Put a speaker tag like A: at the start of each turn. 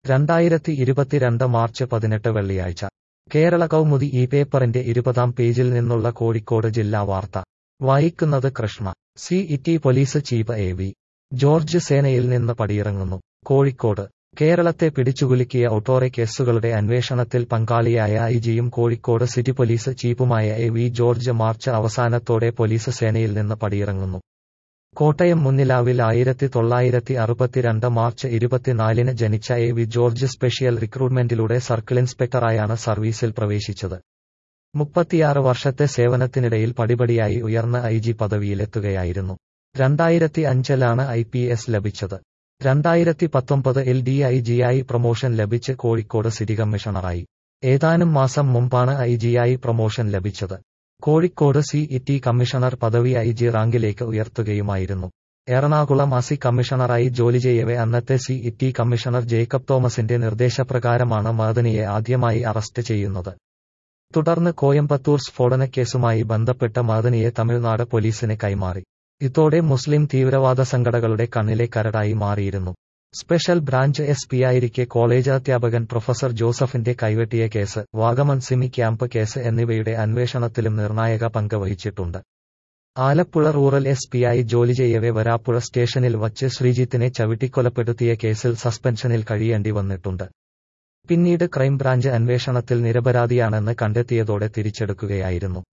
A: രണ്ടായിരത്തി ഇരുപത്തിരണ്ട് മാർച്ച് പതിനെട്ട് വെള്ളിയാഴ്ച കേരള കൗമുദി ഈ പേപ്പറിന്റെ ഇരുപതാം പേജിൽ നിന്നുള്ള കോഴിക്കോട് ജില്ലാ വാർത്ത വായിക്കുന്നത് Krishna city police chief A V George സേനയിൽ നിന്ന് പടിയിറങ്ങുന്നു കോഴിക്കോട് കേരളത്തെ പിടിച്ചുകുലുക്കിയ ഒട്ടോറെ കേസുകളുടെ അന്വേഷണത്തിൽ പങ്കാളിയായ ഐജിയും കോഴിക്കോട് സിറ്റി പോലീസ് ചീഫുമായ എ വി ജോർജ് മാർച്ച് അവസാനത്തോടെ പോലീസ് സേനയിൽ നിന്ന് പടിയിറങ്ങുന്നു കോട്ടയം മുന്നിലാവിൽ ആയിരത്തി തൊള്ളായിരത്തി അറുപത്തിരണ്ട് മാർച്ച് ഇരുപത്തിനാലിന് ജനിച്ച എ വി ജോർജ് സ്പെഷ്യൽ റിക്രൂട്ട്മെന്റിലൂടെ സർക്കിൾ ഇൻസ്പെക്ടറായാണ് സർവീസിൽ പ്രവേശിച്ചത് മുപ്പത്തിയാറ് വർഷത്തെ സേവനത്തിനിടയിൽ പടിപടിയായി ഉയർന്ന ഐ ജി പദവിയിലെത്തുകയായിരുന്നു രണ്ടായിരത്തി അഞ്ചിലാണ് ഐ പി എസ് ലഭിച്ചത് രണ്ടായിരത്തി പത്തൊമ്പത് എൽ ഡി ഐ ജിയായി പ്രൊമോഷൻ ലഭിച്ച് കോഴിക്കോട് സിറ്റി കമ്മീഷണറായി ഏതാനും മാസം മുമ്പാണ് ഐ ജിയായി പ്രൊമോഷൻ ലഭിച്ചത് കോഴിക്കോട് സി ഇറ്റി കമ്മീഷണർ പദവി ഐ ജി റാങ്കിലേക്ക് ഉയർത്തുകയുമായിരുന്നു എറണാകുളം അസി കമ്മീഷണറായി ജോലി ചെയ്യവെ അന്നത്തെ സി ഇറ്റി കമ്മീഷണർ ജേക്കബ് തോമസിന്റെ നിർദ്ദേശപ്രകാരമാണ് മദനിയെ ആദ്യമായി അറസ്റ്റ് ചെയ്യുന്നത് തുടർന്ന് കോയമ്പത്തൂർ സ്ഫോടനക്കേസുമായി ബന്ധപ്പെട്ട മദനിയെ തമിഴ്നാട് പോലീസിന് കൈമാറി ഇതോടെ മുസ്ലിം തീവ്രവാദ സംഘടനകളുടെ കണ്ണിലെ കരടായി മാറിയിരുന്നു സ്പെഷ്യൽ ബ്രാഞ്ച് എസ് പിയായിരിക്കെ കോളേജ് അധ്യാപകൻ പ്രൊഫസർ ജോസഫിന്റെ കൈവെട്ടിയ case Vagamon SIMI camp case എന്നിവയുടെ അന്വേഷണത്തിലും നിർണായക പങ്ക് വഹിച്ചിട്ടുണ്ട് ആലപ്പുഴ റൂറൽ എസ് പിയായി ജോലി ചെയ്യവെ വരാപ്പുഴ സ്റ്റേഷനിൽ വച്ച് ശ്രീജിത്തിനെ ചവിട്ടിക്കൊലപ്പെടുത്തിയ കേസിൽ സസ്പെൻഷനിൽ കഴിയേണ്ടി വന്നിട്ടുണ്ട് പിന്നീട് ക്രൈംബ്രാഞ്ച് അന്വേഷണത്തിൽ നിരപരാധിയാണെന്ന് കണ്ടെത്തിയതോടെ തിരിച്ചെടുക്കുകയായിരുന്നു